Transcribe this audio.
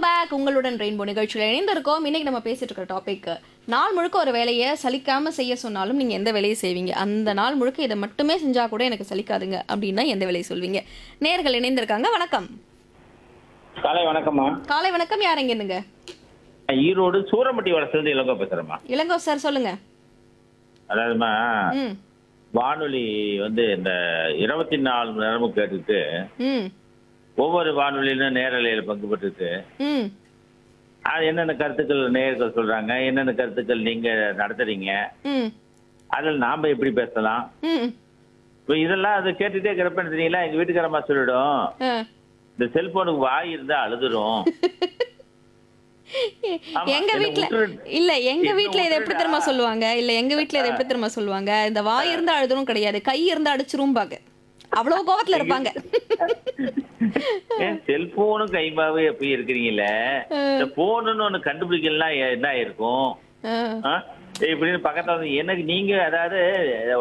Back உங்களுடன் rainbow நிகழ்ச்சியில் இணைந்திருக்கோம் இன்னைக்கு நம்ம பேசிட்டு இருக்கிற டாபிக் நாள் முழுக்க ஒரு வேலையை சலிக்காம செய்ய சொன்னாலும் நீங்க எந்த வேலையை செய்வீங்க அந்த நாள் முழுக்க இதை மட்டுமே செஞ்சா கூட எனக்கு சலிக்காதுங்க அப்படின்னா எந்த வேலையை சொல்வீங்க நேர்கள் இணைந்திருக்காங்க வணக்கம் காலை வணக்கம்மா காலை வணக்கம் யார் எங்க இருந்துங்க நான் ஈரோடு சூரமட்டி வளர்ச்சிலிருந்து இளங்கோ பேசுறேம்மா இளங்கோ சார் சொல்லுங்க அதாவதுமா ம் வானொலி வந்து இந்த இருபத்தி நாலு மணி நேரமும் கேட்டுட்டு ம் ஒவ்வொரு வானொலியிலும் நேரலையில் பங்கு பெற்றுட்டு ம் அது என்னென்ன கருத்துக்கள் நேயர்கள் சொல்றாங்க என்னென்ன கருத்துக்கள் நீங்க நடத்துறீங்க ம் அதில் நாம எப்படி பேசலாம் ம் இப்போ இதெல்லாம் அதை கேட்டுட்டே இருக்கிறப்ப என்ன தெரியுங்களா எங்க வீட்டுக்காரம்மா சொல்லிடும் ஆ. இந்த செல்போனுக்கு வாய் இருந்தா அழுதுரும் ஆமா, எங்க என்னை வீட்ல விட்டுரு- இல்ல எங்க என்னை வீட்ல இதை எப்படி விட்டுருடா. தெரியுமா சொல்லுவாங்க இல்ல எங்க வீட்ல இதை எப்படி தெரியுமா சொல்லுவாங்க இந்த வாய் இருந்தா அழுதுரும் கிடையாது கை இருந்தா அடிச்சிரும்பாங்க அவ்வளவு கோவத்துல இருப்பாங்க ஏன் செல்போனும் கைமாவே எப்படி இருக்கிறீங்களே இந்த போனுன்னு ஒண்ணு கண்டுபிடிக்கலாம் என்ன இருக்கும் ஆ. ஆ? இப்படின்னு பக்கத்துல வந்து எனக்கு நீங்க அதாவது